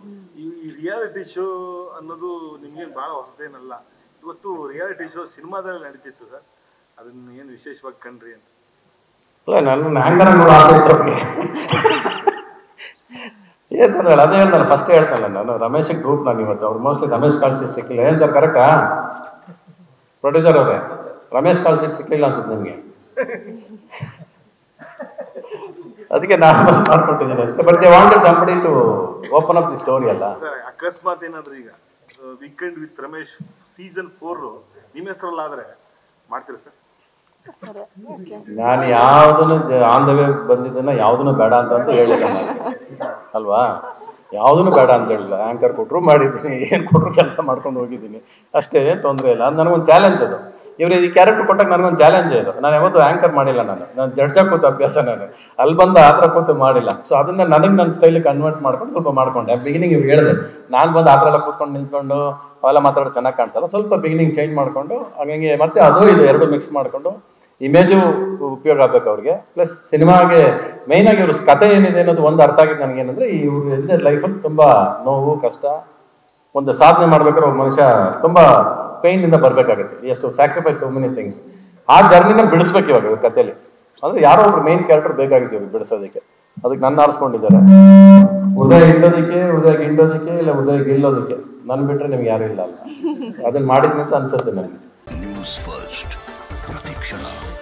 ಈ reality show ಅನ್ನೋದು ನಿಮ್ಗೆ ಬಹಳ ಹೊಸದೇನಲ್ಲ ಇವತ್ತು ರಿಯಾಲಿಟಿ ಶೋ ಸಿನಿಮಾದಲ್ಲಿ ನಡೀತಿತ್ತು ಸರ್ ಅದನ್ನ ಏನು ವಿಶೇಷವಾಗಿ ಕಂಡ್ರಿ ಅಂತ ಅಲ್ಲ ನನ್ನ ಹ್ಯಾಂಗರ್ ನೋಡೋ ಆಸೆ ಇತ್ತು ಅವ್ರಿಗೆ ಏನ್ ತೊಂದ್ರೆ ಇಲ್ಲ ಅದೇ ಹೇಳ್ದಲ್ಲ ಫಸ್ಟ್ ಹೇಳ್ತಲ್ಲ ನಾನು ರಮೇಶಿಗೆ ಗ್ರೂಪ್ ನಾನು ಇವತ್ತು ಅವ್ರು ಮೋಸ್ಟ್ಲಿ ರಮೇಶ್ ಕಾಲ್ ಸೀಟ್ ಸಿಕ್ಕಿಲ್ಲ ಏನ್ ಸರ್ ಕರೆಕ್ಟಾ ಪ್ರೊಡ್ಯೂಸರ್ ಅವರೇ ರಮೇಶ್ ಕಾಲ್ ಸೀಟ್ ಸಿಕ್ಕಿಲ್ಲ ಅನ್ಸುತ್ತೆ ನಿಮಗೆ ಅದಕ್ಕೆ ನಾನು ಬಂದು ಮಾಡ್ಕೊಟ್ಟಿದ್ದೀನಿ ಅಷ್ಟೇ but they wanted somebody to open up the story ಅಲ್ಲ ಸರ್ ಅಕಸ್ಮಾತ್ ಏನಾದ್ರೂ ಈಗ weekend with Ramesh season four ನಿಮ್ಮ ಹೆಸರಲ್ಲಾದ್ರೆ ಮಾಡ್ತೀರಾ ಸರ್ ನಾನು ಯಾವುದನ್ನು ಆನ್ ದ ವೇ ಬಂದಿದ್ದನ್ನ ಯಾವುದನ್ನು ಬೇಡ ಅಂತ ಅಂತ ಹೇಳಿಲ್ಲ ನಾನು ಅಲ್ವಾ ಯಾವುದನ್ನು ಬೇಡ ಅಂತ ಹೇಳಿಲ್ಲ ಆ್ಯಂಕರ್ ಕೊಟ್ಟರು ಮಾಡಿದ್ದೀನಿ ಏನು ಕೊಟ್ಟರು ಕೆಲಸ ಮಾಡ್ಕೊಂಡು ಹೋಗಿದ್ದೀನಿ ಅಷ್ಟೇ ತೊಂದರೆ ಇಲ್ಲ ಅದು ನನಗೊಂದು ಚಾಲೆಂಜ್ ಅದು ಇವ್ರು ಈ ಕ್ಯಾರೆಕ್ಟರ್ ಕೊಟ್ಟಾಗ ನನಗೊಂದು ಚಾಲೆಂಜ್ ಇದು ನಾನು ಯಾವತ್ತೂ ಆ್ಯಂಕರ್ ಮಾಡಿಲ್ಲ ನಾನು ನಾನು ಜಡ್ಜಾಗಿ ಕೂತು ಅಭ್ಯಾಸ ನಾನು ಅಲ್ಲಿ ಬಂದು ಆ ಥರ ಕೂತು ಮಾಡಿಲ್ಲ ಸೊ ಅದನ್ನ ನನಗೆ ನನ್ನ ಸ್ಟೈಲಿಗೆ ಕನ್ವರ್ಟ್ ಮಾಡ್ಕೊಂಡು ಸ್ವಲ್ಪ ಮಾಡ್ಕೊಂಡೆ ಬಿಗಿನಿಂಗ್ ಇವ್ರು ಹೇಳಿದೆ ನಾನು ಬಂದು ಆ ಥರ ಎಲ್ಲ ಕೂತ್ಕೊಂಡು ನಿಂತ್ಕೊಂಡು ಅವೆಲ್ಲ ಮಾತಾಡೋದು ಚೆನ್ನಾಗಿ ಕಾಣಿಸಲ್ಲ ಸ್ವಲ್ಪ ಬಿಗಿನಿಂಗ್ ಚೇಂಜ್ ಮಾಡಿಕೊಂಡು ಹಂಗೆ ಮತ್ತೆ ಅದು ಇದು ಎರಡು ಮಿಕ್ಸ್ ಮಾಡಿಕೊಂಡು ಇಮೇಜು ಉಪಯೋಗ ಆಗ್ಬೇಕು ಅವ್ರಿಗೆ ಪ್ಲಸ್ ಸಿನಿಮಾಗೆ ಮೇಯ್ನ್ ಆಗಿ ಇವ್ರ ಕತೆ ಏನಿದೆ ಅನ್ನೋದು ಒಂದು ಅರ್ಥ ಆಗಿದ್ದು ನನಗೆ ಏನಂದ್ರೆ ಇವ್ರು ಎದ್ದ ಲೈಫಲ್ಲಿ ತುಂಬಾ ನೋವು ಕಷ್ಟ ಒಂದು ಸಾಧನೆ ಮಾಡ್ಬೇಕಾದ್ರೆ ಒಬ್ಬ ಮನುಷ್ಯ ತುಂಬಾ ಪೈನ್ ಇಂದ ಬರ್ಬೇಕಾಗುತ್ತೆ ಎಷ್ಟು ಸ್ಯಾಕ್ರಿಫೈಸ್ ಸೋ ಮೆನಿ ಥಿಂಗ್ಸ್ ಆ ಜರ್ನಿನ ಬಿಡಿಸ್ಬೇಕು ಇವಾಗ ಇವ್ರ ಕಥೆಯಲ್ಲಿ ಅಂದ್ರೆ ಯಾರೋ ಒಬ್ರು ಮೇನ್ ಕ್ಯಾರೆಕ್ಟರ್ ಬೇಕಾಗಿತ್ತು ಇವ್ರಿಗೆ ಬಿಡಿಸೋದಕ್ಕೆ ಅದಕ್ಕೆ ನನ್ನ ಆರಿಸ್ಕೊಂಡಿದ್ದಾರೆ ಉದಯ ಹಿಂಡೋದಕ್ಕೆ ಉದಯ ಗಿಂಡೋದಕ್ಕೆ ಇಲ್ಲ ಉದಯ ಗೆಲ್ಲೋದಕ್ಕೆ ನನ್ ಬಿಟ್ರೆ ನಿಮ್ಗೆ ಯಾರು ಇಲ್ಲ ಅಲ್ಲ ಅದನ್ನ ಮಾಡಿದ್ನಿ ಅಂತ ಅನ್ಸುತ್ತೆ ನನಗೆ ನ್ಯೂಸ್ ಫಸ್ಟ್ ಪ್ರತಿಕ್ಷಣ